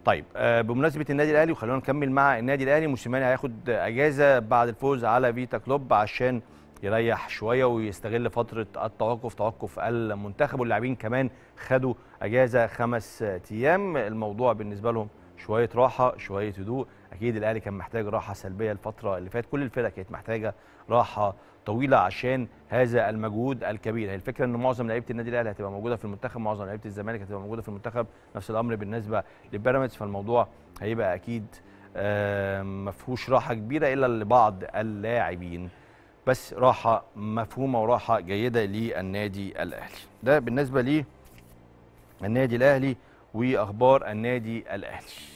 طيب آه، بمناسبه النادي الاهلي وخلونا نكمل مع النادي الاهلي موسيماني هياخد اجازه بعد الفوز على فيتا كلوب عشان يريح شويه ويستغل فتره التوقف توقف المنتخب واللاعبين كمان خدوا اجازه خمس ايام الموضوع بالنسبه لهم شويه راحه شويه هدوء اكيد الاهلي كان محتاج راحه سلبيه الفتره اللي فاتت كل الفرق كانت محتاجه راحه طويله عشان هذا المجهود الكبير هي الفكره ان معظم لعيبه النادي الاهلي هتبقى موجوده في المنتخب معظم لعيبه الزمالك هتبقى موجوده في المنتخب نفس الامر بالنسبه لبيراميدز فالموضوع هيبقى اكيد آه، ما فيهوش راحه كبيره الا لبعض اللاعبين بس راحه مفهومه وراحه جيده للنادي الاهلي ده بالنسبه لي النادي الاهلي واخبار النادي الاهلي